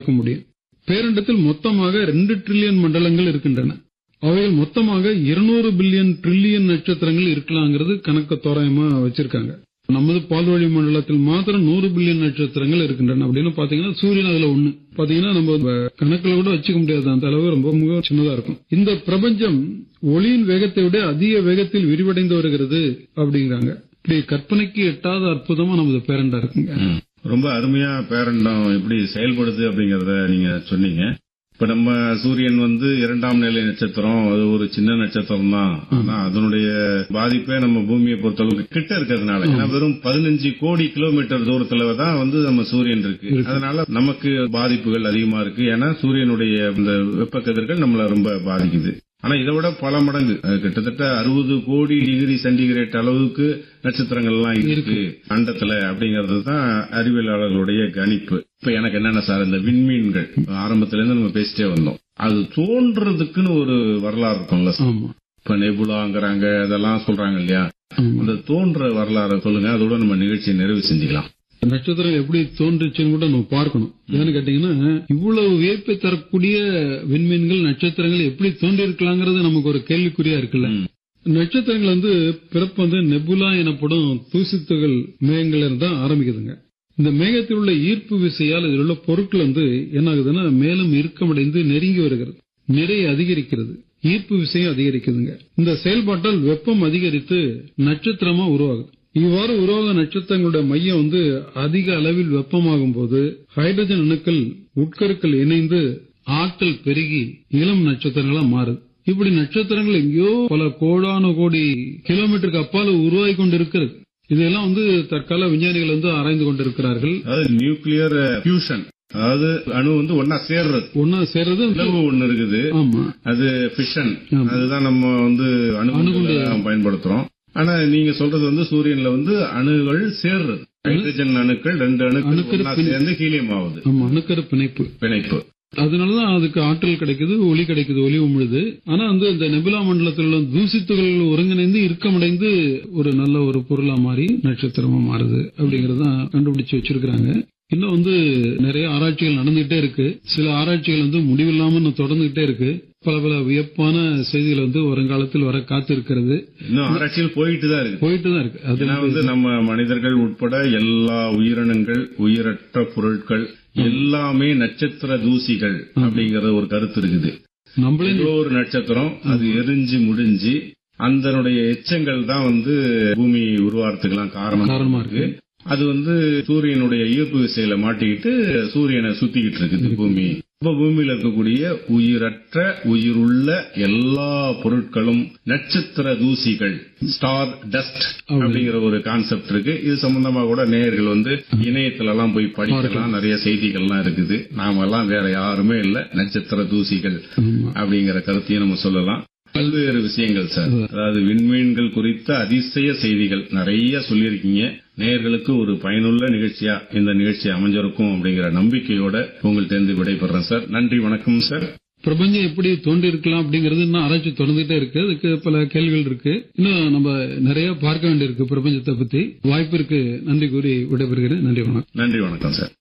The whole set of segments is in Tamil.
இருக்க முடியும் பேரண்டத்தில் மொத்தமாக ரெண்டு ட்ரில்லியன் மண்டலங்கள் இருக்கின்றன அவைகள் மொத்தமாக இருநூறு பில்லியன் ட்ரில்லியன் நட்சத்திரங்கள் இருக்கலாங்கிறது கணக்கு தோராயமா வச்சிருக்காங்க நமது பால்வழி மண்டலத்தில் மாத்திரம் நூறு பில்லியன் நட்சத்திரங்கள் இருக்கின்றன அப்படின்னு பாத்தீங்கன்னா சூரியன் அதுல ஒண்ணு பாத்தீங்கன்னா நம்ம கணக்குல கூட வச்சுக்க முடியாது அந்த அளவு ரொம்ப மிக சின்னதா இருக்கும் இந்த பிரபஞ்சம் ஒளியின் வேகத்தை விட அதிக வேகத்தில் விரிவடைந்து வருகிறது அப்படிங்கிறாங்க இப்படி கற்பனைக்கு எட்டாத அற்புதமா நமது பேரண்டா இருக்குங்க ம். ரொம்ப அருமையா பேரண்டம் எப்படி செயல்படுது அப்படிங்கறத நீங்க சொன்னீங்க இப்ப நம்ம சூரியன் வந்து இரண்டாம் நிலை நட்சத்திரம் அது ஒரு சின்ன நட்சத்திரம் தான் ஆனா அதனுடைய பாதிப்பே நம்ம பூமியை பொறுத்தளவுக்கு கிட்ட இருக்கிறதுனால ஏன்னா வெறும் பதினஞ்சு கோடி கிலோமீட்டர் தூரத்துல தான் வந்து நம்ம சூரியன் இருக்கு அதனால நமக்கு பாதிப்புகள் அதிகமா இருக்கு ஏன்னா சூரியனுடைய இந்த வெப்ப கதிர்கள் நம்மள ரொம்ப பாதிக்குது ஆனா இதை விட பல மடங்கு அது கிட்டத்தட்ட அறுபது கோடி டிகிரி சென்டிகிரேட் அளவுக்கு நட்சத்திரங்கள் எல்லாம் இருக்கு அண்டத்துல அப்படிங்கிறது தான் அறிவியலாளர்களுடைய கணிப்பு இப்ப எனக்கு என்னென்ன சார் இந்த விண்மீன்கள் ஆரம்பத்துல இருந்து நம்ம பேசிட்டே வந்தோம் அது தோன்றதுக்குன்னு ஒரு வரலாறு இருக்கும்ல சார். ஆமா இப்ப நெபுலாங்கிறாங்க அதெல்லாம் சொல்றாங்க இல்லையா ஆமா. அந்த தோன்ற வரலாறு சொல்லுங்க அதோட நம்ம நிகழ்ச்சியை நிறைவு செஞ்சுக்கலாம் நட்சத்திரம் எப்படி தோன்றுச்சுன்னு கூட நம்ம பார்க்கணும் ஏன்னு கேட்டீங்கன்னா இவ்வளவு வியப்பை தரக்கூடிய விண்மீன்கள் நட்சத்திரங்கள் எப்படி தோன்றி இருக்கலாங்கிறது நமக்கு ஒரு கேள்விக்குறியா இருக்குல்ல ம். நட்சத்திரங்கள் வந்து பிறப்பு வந்து நெபுலா எனப்படும் தூசித்துகள் மேகங்கள்ல இருந்து தான் ஆரம்பிக்குதுங்க இந்த மேகத்தில் உள்ள ஈர்ப்பு விசையால் இதில் உள்ள பொருட்கள் வந்து என்ன ஆகுதுன்னா மேலும் இறுக்கமடைந்து நெருங்கி வருகிறது நிறை அதிகரிக்கிறது ஈர்ப்பு விசையும் அதிகரிக்குதுங்க இந்த செயல்பாட்டால் வெப்பம் அதிகரித்து நட்சத்திரமா உருவாகுது இவ்வாறு உருவாக நட்சத்திரங்களுடைய மையம் வந்து அதிக அளவில் வெப்பமாகும் போது ஹைட்ரஜன் அணுக்கள் உட்கருக்கள் இணைந்து ஆற்றல் பெருகி இளம் நட்சத்திரங்களா மாறுது இப்படி நட்சத்திரங்கள் எங்கேயோ பல கோடான கோடி கிலோமீட்டருக்கு அப்பால உருவாகி கொண்டிருக்கிறது இதெல்லாம் வந்து தற்கால விஞ்ஞானிகள் வந்து ஆராய்ந்து கொண்டிருக்கிறார்கள் அதாவது நியூக்ளியர் ஃபியூஷன் அதாவது அணு வந்து ஒன்னா சேர்றது ஒன்னா சேர்றது பிளவு ஒண்ணு இருக்குது ஆமா அது பிஷன் ஆமா. அதுதான் நம்ம வந்து அணுகுண்டு பயன்படுத்துறோம் ஆனா நீங்க சொல்றது வந்து சூரியன்ல வந்து அணுகள் சேர்றது ஹைட்ரஜன் அணுக்கள் ரெண்டு அணுக்கள் அணுக்கரு ஒண்ணா பிணை- சேர்ந்து ஹீலியம் ஆகுது ஆமா அணுக்கரு பிணைப்பு பிணைப்பு அதனாலதான் அதுக்கு ஆற்றல் கிடைக்குது ஒளி கிடைக்குது ஒளி உமிழுது ஆனா வந்து இந்த நெபுலா மண்டலத்தில் உள்ள தூசித்துகள் ஒருங்கிணைந்து இறுக்கமடைந்து ஒரு நல்ல ஒரு பொருளா மாறி நட்சத்திரமா மாறுது அப்படிங்கறதான் கண்டுபிடிச்சு வச்சிருக்காங்க இன்னும் வந்து நிறைய ஆராய்ச்சிகள் நடந்துகிட்டே இருக்கு சில ஆராய்ச்சிகள் வந்து முடிவில்லாம இன்னும் தொடர்ந்துகிட்டே இருக்கு பல பல வியப்பான செய்திகள் வந்து வருங்காலத்தில் வர காத்து இருக்கிறது இன்னும் ஆராய்ச்சியில் போயிட்டு தான் இருக்கு போயிட்டு தான் இருக்கு அது ஏன்னா வந்து நம்ம மனிதர்கள் உட்பட எல்லா உயிரினங்கள் உயிரற்ற பொருட்கள் எல்லாமே நட்சத்திர தூசிகள் அப்படிங்கற ஒரு கருத்து இருக்குது நம்மளே ஏதோ ஒரு நட்சத்திரம் அது எரிஞ்சு முடிஞ்சு அதனுடைய எச்சங்கள் தான் வந்து பூமி உருவாகிறதுக்கெல்லாம் காரணம் காரணமா இருக்கு அது வந்து சூரியனுடைய ஈர்ப்பு விசையில மாட்டிக்கிட்டு சூரியனை சுத்திக்கிட்டு இருக்குது பூமி இப்ப பூமியில இருக்கக்கூடிய உயிரற்ற உயிருள்ள எல்லா பொருட்களும் நட்சத்திர தூசிகள் ஸ்டார் டஸ்ட் அப்படிங்கிற ஒரு கான்செப்ட் இருக்கு இது சம்பந்தமா கூட நேயர்கள் வந்து இணையத்துல எல்லாம் போய் படிக்கலாம் நிறைய செய்திகள்லாம் இருக்குது நாம எல்லாம் வேற யாருமே இல்ல நட்சத்திர தூசிகள் ஆமா. அப்படிங்கிற கருத்தையும் நம்ம சொல்லலாம் பல்வேறு விஷயங்கள் சார் அதாவது விண்மீன்கள் குறித்த அதிசய செய்திகள் நிறைய சொல்லியிருக்கீங்க நேயர்களுக்கு ஒரு பயனுள்ள நிகழ்ச்சியா இந்த நிகழ்ச்சி அமைஞ்சிருக்கும் அப்படிங்கிற நம்பிக்கையோட உங்கள்ட்ட இருந்து விடைபெறேன் சார் நன்றி வணக்கம் சார் பிரபஞ்சம் எப்படி தோன்றி இருக்கலாம் அப்படிங்கிறது இன்னும் ஆராய்ச்சி தொடர்ந்துட்டே இருக்கு அதுக்கு பல கேள்விகள் இருக்கு இன்னும் நம்ம நிறைய பார்க்க வேண்டியிருக்கு பிரபஞ்சத்தை பத்தி வாய்ப்பிற்கு நன்றி கூறி விடைபெறுகிறேன் நன்றி வணக்கம் நன்றி வணக்கம் சார்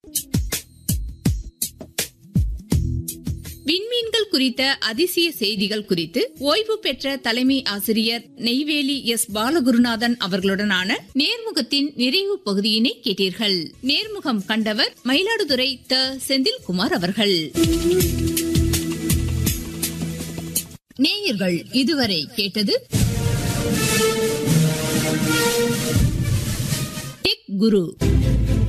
விண்மீன்கள் குறித்த அதிசய செய்திகள் குறித்து ஓய்வு பெற்ற தலைமை ஆசிரியர் நெய்வேலி எஸ் பாலகுருநாதன் அவர்களுடனான நேர்முகத்தின் நிறைவு பகுதியினை கேட்டீர்கள் நேர்முகம் கண்டவர் மயிலாடுதுறை த செந்தில்குமார் அவர்கள் நேயர்கள் இதுவரை கேட்டது டெக் குரு